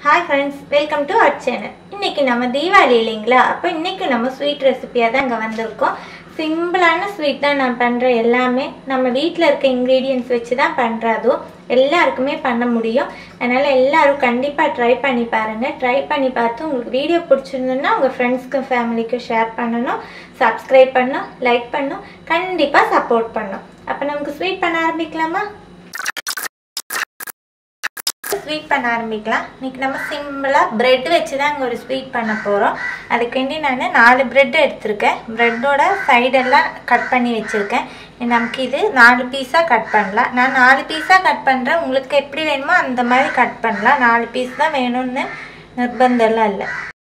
hi friends welcome to our channel இன்னைக்கு நம்ம தீபாவளி இல்லைங்களா அப்போ இன்னைக்கு நம்ம ஸ்வீட் ரெசிபியாக தான் இங்கே வந்திருக்கோம் சிம்பிளான ஸ்வீட் தான் நான் பண்ணுற எல்லாமே நம்ம வீட்டில் இருக்க இன்க்ரீடியன்ஸ் வச்சு தான் பண்ணுறதும் எல்லாருக்குமே பண்ண முடியும் அதனால் எல்லாரும் கண்டிப்பாக ட்ரை பண்ணி பாருங்கள் ட்ரை பண்ணி பார்த்து உங்களுக்கு வீடியோ பிடிச்சிருந்ததுன்னா உங்கள் ஃப்ரெண்ட்ஸ்க்கும் ஃபேமிலிக்கும் ஷேர் பண்ணணும் சப்ஸ்கிரைப் பண்ணணும் லைக் பண்ணணும் கண்டிப்பாக சப்போர்ட் பண்ணணும் அப்போ நமக்கு ஸ்வீட் பண்ண ஆரம்பிக்கலாமா ஸ்வீட் பண்ண ஆரம்பிக்கலாம் இன்னைக்கு நம்ம சிம்பிளாக ப்ரெட் வச்சு தான் இங்கே ஒரு ஸ்வீட் பண்ண போகிறோம் அதுக்கு வேண்டி நான் நாலு ப்ரெட் எடுத்திருக்கேன் ப்ரெட்டோட சைடெல்லாம் கட் பண்ணி வச்சுருக்கேன் நமக்கு இது நாலு பீஸாக கட் பண்ணலாம் நான் நாலு பீஸாக கட் பண்ணுறேன் உங்களுக்கு எப்படி வேணுமோ அந்த மாதிரி கட் பண்ணலாம் நாலு பீஸ் தான் வேணும்னு நிர்பந்தம்லாம் இல்லை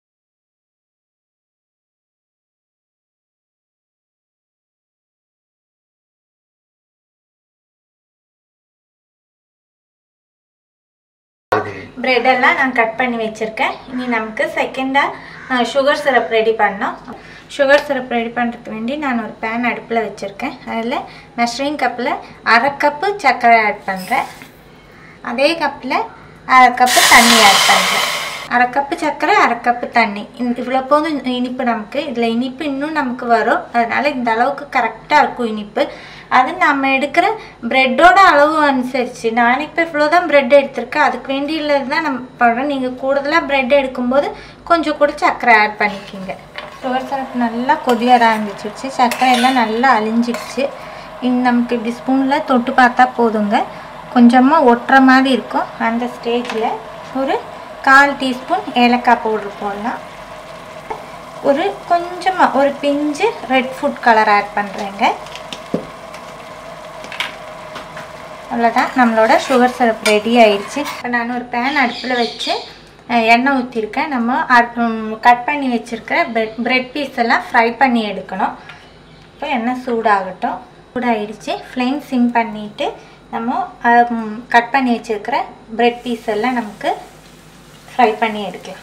பிரெட் எல்லாம் நான் கட் பண்ணி வச்சுருக்கேன் இனி நமக்கு செகண்டாக சுகர் சிரப் ரெடி பண்ணோம் சுகர் சிரப் ரெடி பண்ணுறதுக்கு வேண்டி நான் ஒரு பேன் அடுப்பில் வச்சுருக்கேன் அதில் மெஷரிங் கப்பில் அரை கப்பு சர்க்கரை ஆட் பண்ணுறேன் அதே கப்பில் அரை கப்பு தண்ணி ஆட் பண்ணுறேன் அரை கப்பு சர்க்கரை அரை கப்பு தண்ணி இவ்வளோ போதும் இனிப்பு நமக்கு இதில் இனிப்பு இன்னும் நமக்கு வரும் அதனால் இந்த அளவுக்கு கரெக்டாக இருக்கும் இனிப்பு அது நம்ம எடுக்கிற ப்ரெட்டோட அளவு அனுசரித்து நான் இப்போ இவ்வளோ தான் ப்ரெட் எடுத்திருக்கேன் அதுக்கு வேண்டியுள்ளது தான் நம்ம பண்ணுறோம் நீங்கள் கூடுதலாக ப்ரெட் எடுக்கும்போது கொஞ்சம் கூட சர்க்கரை ஆட் பண்ணிக்கிங்க சுகர் சிரப் நல்லா கொதிய ஆரம்பிச்சிருச்சு சர்க்கரை எல்லாம் நல்லா அழிஞ்சிடுச்சு இந்த நமக்கு இப்படி ஸ்பூனில் தொட்டு பார்த்தா போதுங்க கொஞ்சமாக ஒட்டுற மாதிரி இருக்கும் அந்த ஸ்டேஜில் ஒரு கால் டீஸ்பூன் ஏலக்காய் பவுட்ரு போடலாம் ஒரு கொஞ்சமாக ஒரு பிஞ்சு ரெட் ஃபுட் கலர் ஆட் பண்ணுறேங்க அவ்வளோதான் நம்மளோட சுகர் சிரப் ரெடி ஆயிடுச்சு இப்போ நான் ஒரு பேன் அடுப்பில் வச்சு எண்ணெய் ஊற்றிருக்கேன் நம்ம கட் பண்ணி வச்சுருக்கிற பிரெட் பிரெட் பீஸ் எல்லாம் ஃப்ரை பண்ணி எடுக்கணும் இப்போ எண்ணெய் சூடாகட்டும் சூடாகிடுச்சு ஃப்ளேம் சிம் பண்ணிவிட்டு நம்ம கட் பண்ணி வச்சுருக்கிற பிரெட் பீஸ் எல்லாம் நமக்கு ஃப்ரை பண்ணி எடுக்கலாம்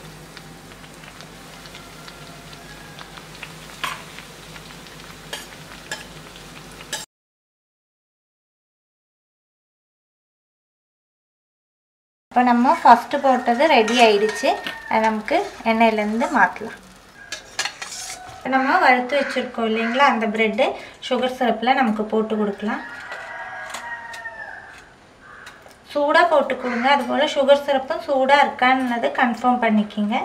இப்போ நம்ம ஃபஸ்ட்டு போட்டது ரெடி ஆயிடுச்சு அது நமக்கு எண்ணெயிலேருந்து மாற்றலாம் இப்போ நம்ம வறுத்து வச்சுருக்கோம் இல்லைங்களா அந்த ப்ரெட்டு சுகர் சிரப்பில் நமக்கு போட்டு கொடுக்கலாம் சூடாக போட்டு கொடுங்க அதுபோல் சுகர் சிரப்பும் சூடாக இருக்கான்னது கன்ஃபார்ம் பண்ணிக்கிங்க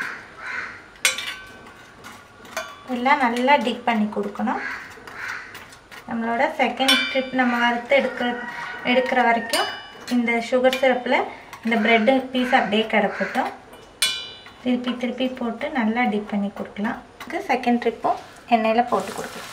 எல்லாம் நல்லா டிப் பண்ணி கொடுக்கணும் நம்மளோட செகண்ட் ட்ரிப் நம்ம வறுத்து எடுக்கிற எடுக்கிற வரைக்கும் இந்த சுகர் சிரப்பில் இந்த ப்ரெட்டு பீஸ் அப்படியே கிடக்கட்டும் திருப்பி திருப்பி போட்டு நல்லா டிப் பண்ணி கொடுக்கலாம் செகண்ட் ட்ரிப்பும் எண்ணெயில் போட்டு கொடுக்கலாம்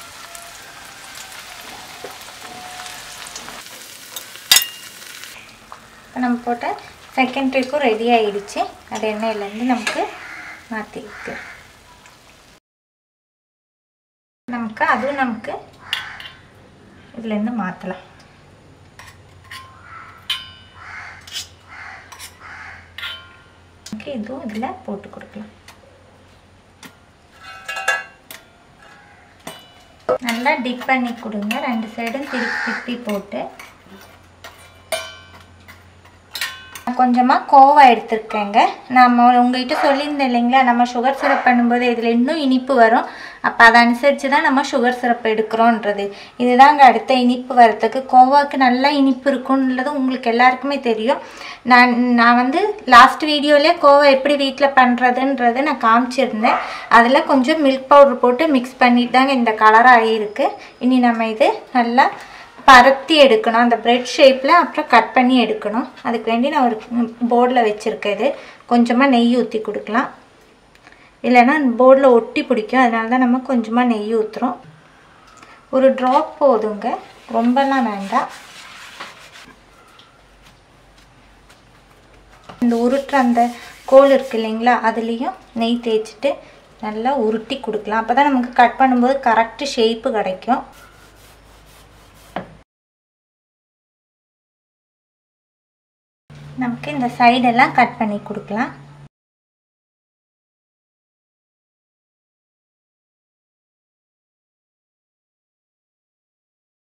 இப்போ நம்ம போட்ட செகண்ட் ட்ரிப்பும் ரெடி ஆகிடுச்சு அது எண்ணெயிலேருந்து நமக்கு மாற்றி வைக்கலாம் நமக்கு அதுவும் நமக்கு இதுலேருந்து மாற்றலாம் இதுவும் இதில் போட்டு கொடுக்கலாம் நல்லா டிப் பண்ணி கொடுங்க ரெண்டு சைடும் திருப்பி திருப்பி போட்டு கொஞ்சமாக கோவா எடுத்துருக்கேங்க நம்ம உங்கள்கிட்ட சொல்லியிருந்தேன் இல்லைங்களா நம்ம சுகர் சிரப் பண்ணும்போது இதில் இன்னும் இனிப்பு வரும் அப்போ அதை அனுசரித்து தான் நம்ம சுகர் சிரப் எடுக்கிறோன்றது இதுதாங்க அடுத்த இனிப்பு வரத்துக்கு கோவாவுக்கு நல்லா இனிப்பு இருக்கும்ன்றது உங்களுக்கு எல்லாருக்குமே தெரியும் நான் நான் வந்து லாஸ்ட் வீடியோவிலே கோவா எப்படி வீட்டில் பண்ணுறதுன்றது நான் காமிச்சிருந்தேன் அதில் கொஞ்சம் மில்க் பவுடர் போட்டு மிக்ஸ் பண்ணிட்டு தாங்க இந்த கலர் ஆகியிருக்கு இனி நம்ம இது நல்லா பரத்தி எடுக்கணும் அந்த ப்ரெட் ஷேப்பில் அப்புறம் கட் பண்ணி எடுக்கணும் அதுக்கு வேண்டி நான் ஒரு போர்டில் வச்சுருக்கேன் இது கொஞ்சமாக நெய் ஊற்றி கொடுக்கலாம் இல்லைன்னா போர்டில் ஒட்டி பிடிக்கும் அதனால தான் நம்ம கொஞ்சமாக நெய் ஊற்றுறோம் ஒரு ட்ராப் போதுங்க ரொம்பலாம் வேண்டாம் இந்த உருட்டுற அந்த கோல் இருக்கு இல்லைங்களா அதுலேயும் நெய் தேய்ச்சிட்டு நல்லா உருட்டி கொடுக்கலாம் அப்போ தான் நமக்கு கட் பண்ணும்போது கரெக்டு ஷேப்பு கிடைக்கும் நமக்கு இந்த சைடெல்லாம் கட் பண்ணி கொடுக்கலாம்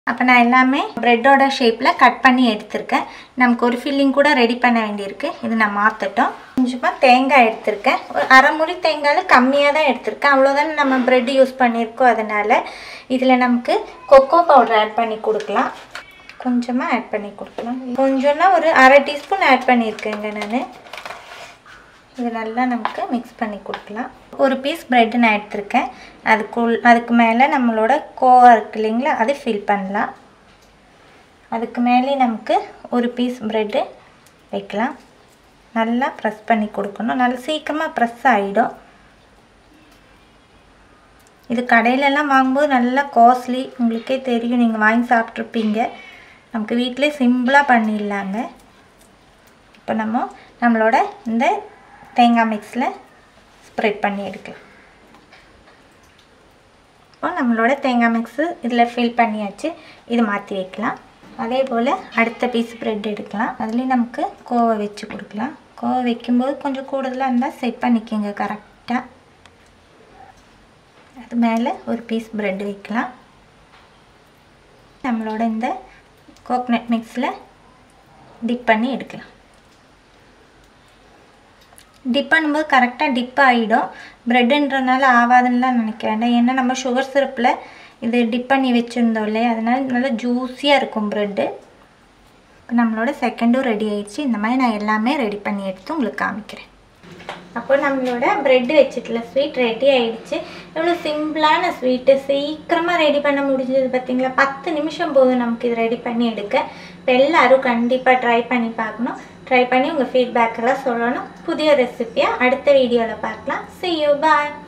அப்போ நான் எல்லாமே ப்ரெட்டோட ஷேப்பில் கட் பண்ணி எடுத்திருக்கேன் நமக்கு ஒரு ஃபில்லிங் கூட ரெடி பண்ண வேண்டியிருக்கு இது நான் மாற்றட்டும் கொஞ்சமாக தேங்காய் எடுத்திருக்கேன் ஒரு அரை முறி தேங்காயில் கம்மியாக தான் எடுத்திருக்கேன் அவ்வளோதானே நம்ம ப்ரெட் யூஸ் பண்ணியிருக்கோம் அதனால் இதில் நமக்கு கொக்கோ பவுடர் ஆட் பண்ணி கொடுக்கலாம் கொஞ்சமாக ஆட் பண்ணி கொடுக்கலாம் கொஞ்சம்னா ஒரு அரை டீஸ்பூன் ஆட் பண்ணியிருக்கேங்க நான் இது நல்லா நமக்கு மிக்ஸ் பண்ணி கொடுக்கலாம் ஒரு பீஸ் ப்ரெட்டு நான் எடுத்திருக்கேன் அதுக்குள் அதுக்கு மேலே நம்மளோட கோவா இருக்கு இல்லைங்களா அது ஃபில் பண்ணலாம் அதுக்கு மேலே நமக்கு ஒரு பீஸ் ப்ரெட்டு வைக்கலாம் நல்லா ப்ரெஸ் பண்ணி கொடுக்கணும் நல்லா சீக்கிரமாக ப்ரெஸ் ஆகிடும் இது கடையிலலாம் வாங்கும்போது நல்லா காஸ்ட்லி உங்களுக்கே தெரியும் நீங்கள் வாங்கி சாப்பிட்ருப்பீங்க நமக்கு வீட்டிலே சிம்பிளாக பண்ணிடலாங்க இப்போ நம்ம நம்மளோட இந்த தேங்காய் மிக்ஸில் ஸ்ப்ரெட் பண்ணி எடுக்கலாம் இப்போ நம்மளோட தேங்காய் மிக்ஸு இதில் ஃபில் பண்ணியாச்சு இது மாற்றி வைக்கலாம் அதே போல் அடுத்த பீஸ் ப்ரெட் எடுக்கலாம் அதுலேயும் நமக்கு கோவை வச்சு கொடுக்கலாம் கோவை வைக்கும்போது கொஞ்சம் கூடுதலாக இருந்தால் செட் பண்ணிக்கோங்க கரெக்டாக அது மேலே ஒரு பீஸ் ப்ரெட் வைக்கலாம் நம்மளோட இந்த கோக்னட் மிக்ஸில் டிப் பண்ணி எடுக்கலாம் டிப் பண்ணும்போது கரெக்டாக டிப் ஆகிடும் ப்ரெட்டுன்றதுனால ஆகாதுன்னுலாம் நினைக்க வேண்டாம் ஏன்னா நம்ம சுகர் சிரப்பில் இது டிப் பண்ணி வச்சுருந்தோம் இல்லையா அதனால நல்லா ஜூஸியாக இருக்கும் ப்ரெட்டு இப்போ நம்மளோட செகண்டும் ரெடி ஆயிடுச்சு இந்த மாதிரி நான் எல்லாமே ரெடி பண்ணி எடுத்து உங்களுக்கு காமிக்கிறேன் அப்போ நம்மளோட ப்ரெட் வச்சுட்டுல ஸ்வீட் ரெடி ஆயிடுச்சு எவ்வளோ சிம்பிளான ஸ்வீட்டு சீக்கிரமாக ரெடி பண்ண முடிஞ்சது பார்த்தீங்களா பத்து நிமிஷம் போதும் நமக்கு இது ரெடி பண்ணி எடுக்க இப்போ எல்லோரும் கண்டிப்பாக ட்ரை பண்ணி பார்க்கணும் ட்ரை பண்ணி உங்கள் ஃபீட்பேக்கெல்லாம் சொல்லணும் புதிய ரெசிப்பியாக அடுத்த வீடியோவில் பார்க்கலாம் see you bye